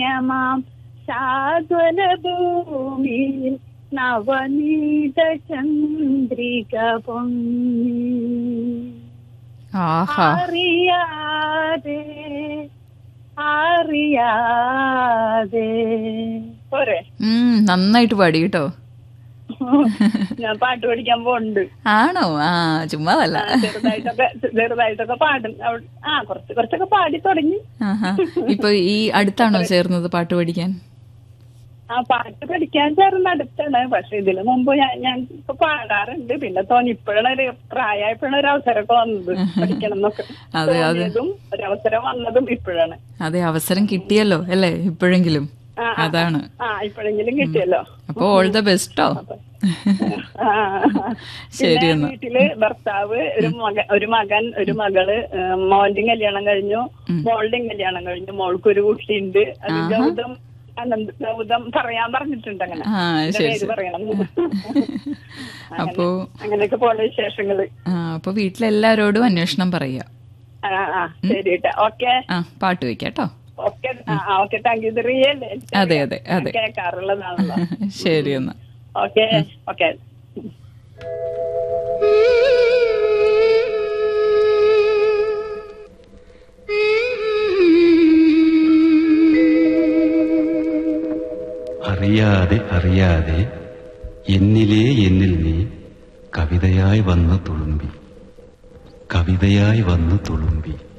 പുണ്യമാം ശാശ്വത ഭൂമിയിൽ നവനീത ചന്ദ്രിക പൊങ്ങി ആഹാ അറിയാതെ അറിയാതെ പോരെ ഉം നന്നായിട്ട് പാടി കേട്ടോ ഞാൻ പാട്ട് പഠിക്കാൻ പോകുന്നുണ്ട് ആണോ ആ ചുമ്മാതല്ല ആ, ചെറുതായിട്ടൊക്കെ ചെറുതായിട്ടൊക്കെ പാടും അവിടെ- ആ കുറച്ച് കുറച്ചൊക്കെ പാടി തുടങ്ങി ആഹാ ഇപ്പൊ ഈ അടുത്താണോ ചേർന്നത് പാട്ട് പഠിക്കാൻ ആ പാട്ട് പഠിക്കാൻ ചേർന്ന് അടുത്താണ് പക്ഷെ ഇതിനു മുമ്പ് ഞാൻ ഞാൻ ഇപ്പൊ പാടാറുണ്ട് പിന്നെ തോന്നി ഇപ്പോഴാണ് ഒരു പ്രായമായപ്പോഴാണ് ഒരു അവസരമൊക്കെ വന്നത് പഠിക്കണം എന്നൊക്കെ അതെ, അതെ. തോന്നിയതും ഒരവസരം വന്നതും ഇപ്പോഴാണ് അതെ അവസരം കിട്ടിയല്ലോ അല്ലേ ഇപ്പോഴെങ്കിലും ആ, ആ. അതാണ് ആ ഇപ്പോഴെങ്കിലും കിട്ടിയല്ലോ അപ്പൊ ഓൾ ദ ബെസ്റ്റോ ആ. ശരി പിന്നെ എന്നാ. വീട്ടില് ഭർത്താവ് ഒരു മകൻ ഒരു മകൻ ഒരു മകള് ഏഹ്, മോന്റെയും കല്യാണം കഴിഞ്ഞു മോളുടെയും കല്യാണം കഴിഞ്ഞു മോൾക്ക് ഒരു കുട്ടിയുണ്ട് അത് ഗൗതം അനന്ത് ഗൗതം പറയാൻ പറഞ്ഞിട്ടുണ്ട് അങ്ങനെ ആ എന്റെ ശരി പേര് ശരി പറയണം അപ്പോ അങ്ങനെയൊക്കെ പോലെ വിശേഷങ്ങള് ആ അപ്പൊ വീട്ടിലെല്ലാരോടും അന്വേഷണം പറയാ ആ ആ ശരി കേട്ടോ ഓക്കെ ആ പാട്ട് വെക്കാട്ടോ ഓക്കെ ആ ഓക്കെ താങ്ക് യു ഇത് റിയൽ അതെ, അതെ, അതെ. കേൾക്കാറുള്ളതാണല്ലോ ശരി എന്നാ ഓക്കെ ഓക്കെ അറിയാതെ അറിയാതെ എന്നിലേ എന്നിൽ നീ കവിതയായി വന്നു തുളുമ്പി കവിതയായി വന്നു തുളുമ്പി